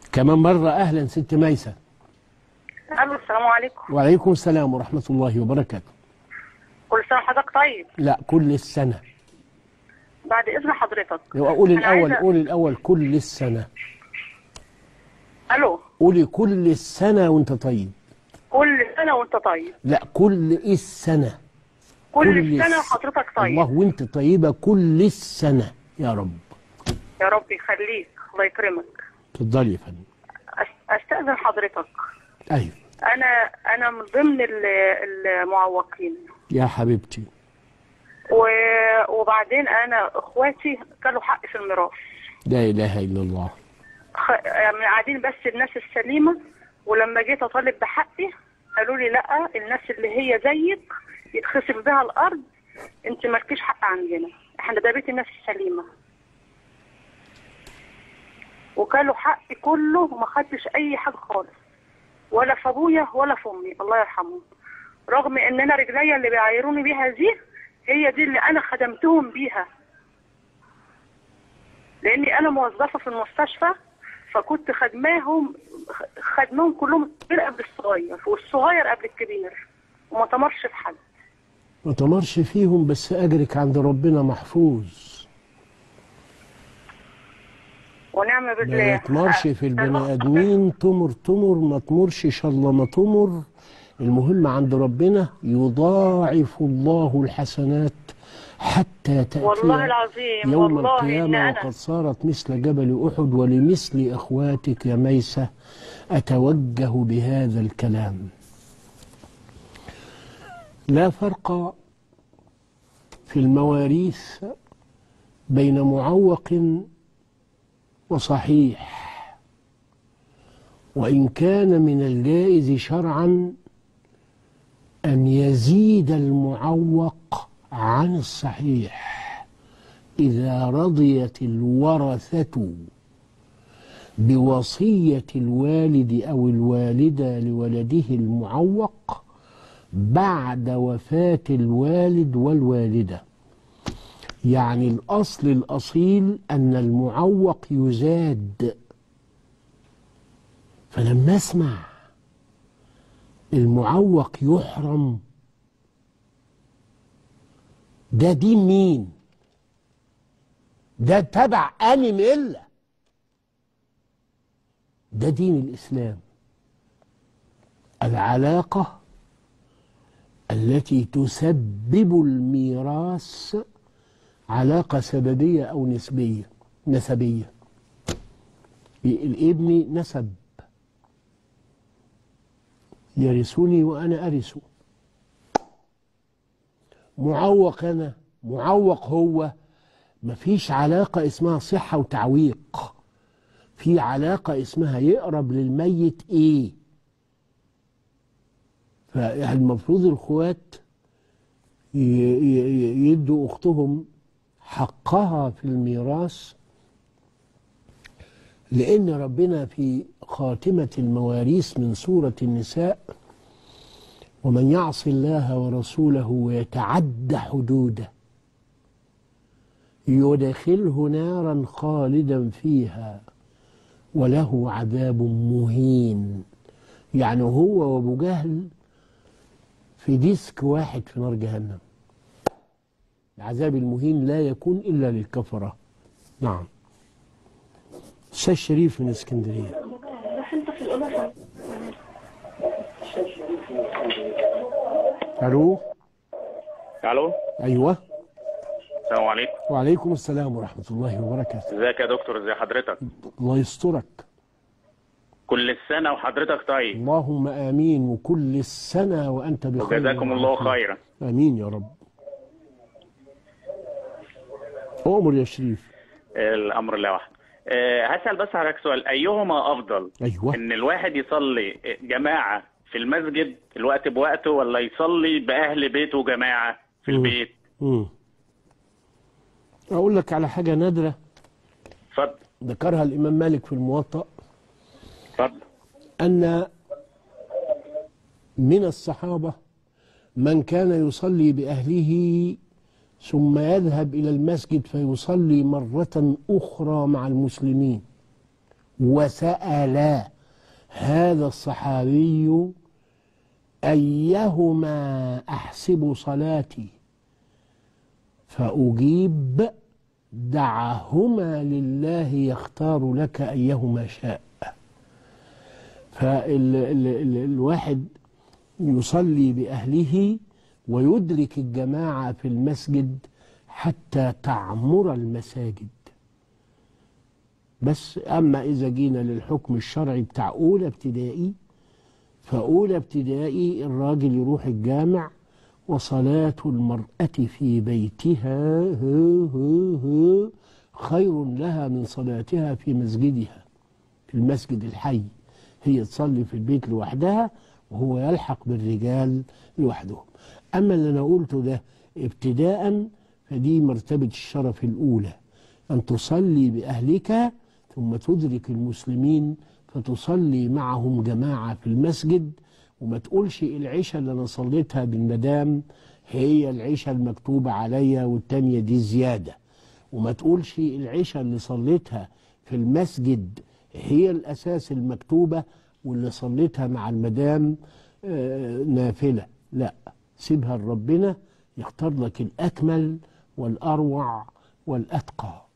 كمان مرة أهلا ست ميسة الو السلام عليكم وعليكم السلام ورحمة الله وبركاته كل سنه وحضرتك طيب لا كل السنة بعد اذن حضرتك قولي أنا الأول عايزة- قولي الأول كل السنة الو قولي كل السنة وأنت طيب كل سنه وانت طيب لا كل السنة كل, سنه الس- وحضرتك طيب الله وأنت طيبة كل السنة يا رب يا رب يخليك الله يكرمك اتفضلي يا فندم أس- استاذن حضرتك أيوه انا انا من ضمن ال- المعوقين يا حبيبتي و- وبعدين انا اخواتي كانوا حق في الميراث لا إله إلا الله خ- يعني قاعدين بس الناس السليمه ولما جيت اطالب بحقي قالوا لي لا الناس اللي هي زيك يتخصم بها الارض انت مالكيش حق عندنا احنا ده بيت الناس السليمه وكانوا حقي كله وما خدتش اي حاجه خالص ولا في ابويا ولا في امي الله يرحمهم رغم ان انا رجليا اللي بيعايروني بيها دي هي دي اللي انا خدمتهم بيها لاني انا موظفه في المستشفى فكنت خدماهم خدمهم كلهم الكبير قبل الصغير والصغير قبل الكبير وما تمرش في حد ما تمرش فيهم بس أجرك عند ربنا محفوظ ونعم ما بالله تمرش في البني ادمين تمر تمر ما تمرش ان شاء الله ما تمر المهم عند ربنا يضاعف الله الحسنات حتى تأتي والله العظيم يوم والله إن القيامة أنا وقد صارت مثل جبل أحد ولمثل إخواتك يا ميسة أتوجه بهذا الكلام لا فرق في المواريث بين معوق وصحيح وإن كان من الجائز شرعا أن يزيد المعوق عن الصحيح إذا رضيت الورثة بوصية الوالد أو الوالدة لولده المعوق بعد وفاة الوالد والوالدة يعني الأصل الأصيل أن المعوق يزاد فلما أسمع المعوق يحرم ده دين مين ده تبع أني ملة ده دين الإسلام العلاقة التي تسبب الميراث علاقة سببية أو نسبية نسبية الابن نسب يرثني وأنا أرثه معوق أنا معوق هو مفيش علاقة اسمها صحة وتعويق في علاقة اسمها يقرب للميت ايه فالمفروض الخوات ي- ي- يدوا اختهم حقها في الميراث لان ربنا في خاتمة المواريث من سورة النساء ومن يعص الله ورسوله ويتعد حدوده يدخله نارا خالدا فيها وله عذاب مهين يعني هو وابو جهل في ديسك واحد في نار جهنم العذاب المهين لا يكون الا للكفره نعم استاذ شريف من اسكندريه الو الو ايوه السلام عليكم وعليكم السلام ورحمه الله وبركاته ازيك يا دكتور ازي حضرتك الله يسترك كل السنه وحضرتك طيب اللهم امين وكل السنه وانت بخير وجزاكم الله وعافية. خيرا امين يا رب اؤمر يا شريف الامر لا واحد أه هسال بس حضرتك سؤال ايهما افضل ايوه ان الواحد يصلي جماعه في المسجد الوقت بوقته ولا يصلي باهل بيته جماعه في مم. البيت مم. اقول لك على حاجه نادره اتفضل ذكرها الامام مالك في الموطأ اتفضل ان من الصحابه من كان يصلي باهله ثم يذهب الى المسجد فيصلي مره اخرى مع المسلمين وسأل هذا الصحابي أيهما أحسب صلاتي فأجيب دعهما لله يختار لك أيهما شاء فالواحد يصلي بأهله ويدرك الجماعة في المسجد حتى تعمر المساجد بس أما إذا جينا للحكم الشرعي بتاع أولى ابتدائي فأولى ابتدائي الراجل يروح الجامع وصلاة المرأة في بيتها ها ها ها خير لها من صلاتها في مسجدها في المسجد الحي هي تصلي في البيت لوحدها وهو يلحق بالرجال لوحدهم أما اللي أنا قلته ده ابتداء فدي مرتبة الشرف الأولى أن تصلي بأهلك ثم تدرك المسلمين فتصلي معهم جماعة في المسجد وما تقولش العشاء اللي أنا صليتها بالمدام هي العشاء المكتوبة عليا والتانية دي زيادة وما تقولش العشاء اللي صليتها في المسجد هي الأساس المكتوبة واللي صليتها مع المدام آه، نافلة لا سيبها لربنا يختار لك الأكمل والأروع والأتقى